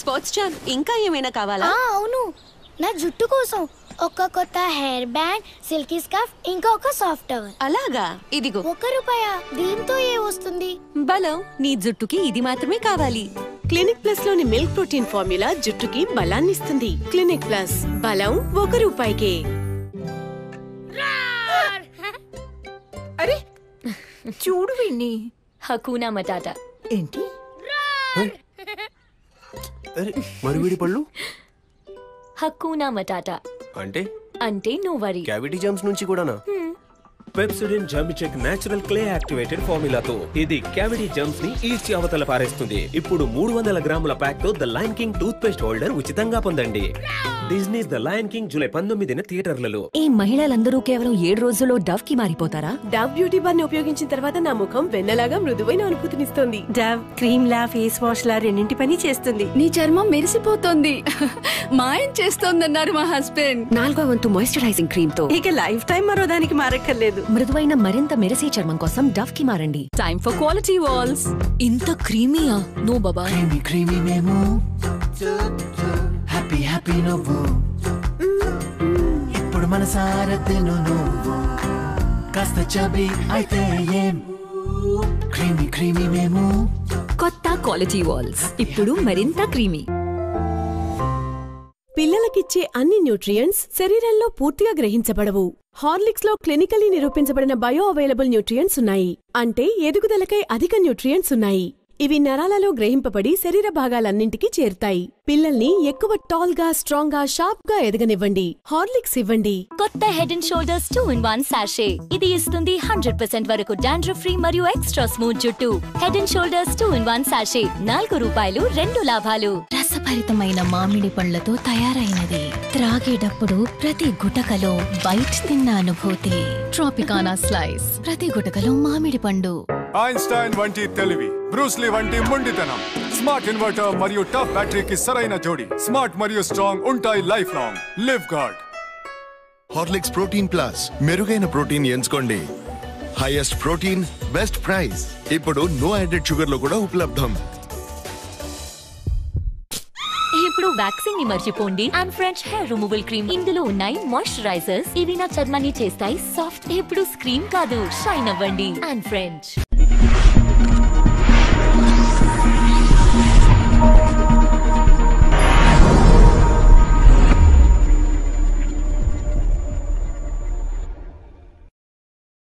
sports చాన్ ఇంకా ఏమైనా కావాలా ఆ అవును నా జుట్టు కోసం ఒక కొత్త హెయిర్ బ్యాండ్ సిల్కీ స్కార్ఫ్ ఇంకా ఒక సాఫ్ట్ టవల్ అలాగా ఇదిగో ఒక రూపాయ దీంతో ఏ వస్తుంది బలం నీ జుట్టుకి ఇది మాత్రమే కావాలి క్లినిక్ ప్లస్ లోని మిల్క్ ప్రోటీన్ ఫార్ములా జుట్టుకి బలాన్నిస్తుంది క్లినిక్ ప్లస్ బలం ఒక రూపాయికే అరే చూడు విన్ని హకూనా మటాటా ఏంటి అరే మరి వీడి పళ్ళు హకూనా మటాటా అంటే అంటే నో వరీ క్యావిటీ జమ్స్ నుంచి కూడానా Pepsodent Germcheck natural clay activated ఫార్ములాతో ఇది క్యావిటీ జమ్స్ ని ఈడ్చి అవతల పారేస్తుంది ఇప్పుడు మూడు వందల గ్రాముల ప్యాక్ తో the Lion King toothpaste holder ఉచితంగా పొందండి Disney the Lion King July పంతొమ్మిదిన థియేటర్లలో ఈ మహిళలందరూ కేవలం ఏడు రోజుల్లో డవ్ కి మారిపోతారా డవ్ బ్యూటీ బార్ ని ఉపయోగించిన తర్వాత నా ముఖం వెన్నలాగా మృదువైన అనుభూతినిస్తుంది డవ్ క్రీమ్ లా ఫేస్ వాష్ లా రెండింటి పని చేస్తుంది నీ చర్మం మెరిసిపోతోంది మాయం చేస్తోందన్నారు మా హస్బెండ్ నాలుగో వంతు మాయిశ్చరైజింగ్ క్రీమ్ తో ఇక లైఫ్ టైం మరో దానికి మారక్కర్లేదు మృదువైన మరింత మెరిసే చర్మం కోసం డవ్ కి మారండి టైమ్ ఫర్ క్వాలిటీ వాల్స్ ఇంత క్రీమీయా నో బాబా క్రీమీ క్రీమీ మేము హ్యాపీ హ్యాపీ నువ్వు ఇప్పుడు మన సారథిను నువ్వు కాస్త చబి అయితే ఏం క్రీమీ క్రీమీ మేము కొత్త క్వాలిటీ వాల్స్ ఇప్పుడు మరింత క్రీమీ పిల్లలకిచ్చే అన్ని న్యూట్రియంట్స్ శరీరంలో పూర్తిగా గ్రహించబడవు హార్లిక్స్ లో క్లినికలీ నిరూపించబడిన బయో అవైలబుల్ న్యూట్రియంట్స్ ఉన్నాయి అంటే ఎదుగుదలకై అధిక న్యూట్రియంట్స్ ఉన్నాయి ఇవి నరాలలో గ్రహింపబడి శరీర భాగాలన్నింటికీ చేరుతాయి పిల్లల్ని ఎక్కువ టాల్ గా స్ట్రాంగ్ గా షార్ప్ గా ఎదగనివ్వండి హార్లిక్స్ ఇవ్వండి కొత్త Head and Shoulders two in one sachet ఇది ఇస్తుంది హండ్రెడ్ పర్సెంట్ వరకు డాండ్రఫ్ ఫ్రీ మరియు ఎక్స్ట్రా స్మూత్ జుట్టు Head and Shoulders two in one sachet నాలుగు రూపాయలు రెండు లాభాలు రసభరితమైన మామిడి పండ్లతో తయారైనది త్రాగేటప్పుడు ప్రతి గుటకలో బైట్ తిన్న అనుభూతి ట్రాపికానా స్లైస్ ప్రతి గుటకలో మామిడి పండు ఐన్స్టైన్ వంటి తెలివి బ్రూస్లీ వంటి మొండితనం స్మార్ట్ ఇన్వర్టర్ మరియు టఫ్ బ్యాటరీకి సరైన జోడి స్మార్ట్ మరియు స్ట్రాంగ్ ఉంటాయి life long Livguard Horlicks protein plus మెరుగైన ప్రోటీన్ ఎంచుకోండి హైయెస్ట్ ప్రోటీన్ బెస్ట్ ప్రైస్ ఇప్పుడు నో యాడెడ్ షుగర్ లో కూడా ఉపలబ్ధం ఇప్పుడు వ్యాక్సిన్ ని మర్చిపోండి Anne French hair removal cream ఇందులో ఉన్నాయి మాయిశ్చరైజర్స్ ఇవి నా చర్మాన్ని చేస్తాయి సాఫ్ట్ ఇప్పుడు స్క్రీమ్ కాదు షైన్ అవ్వండి అండ్ ఫ్రెంచ్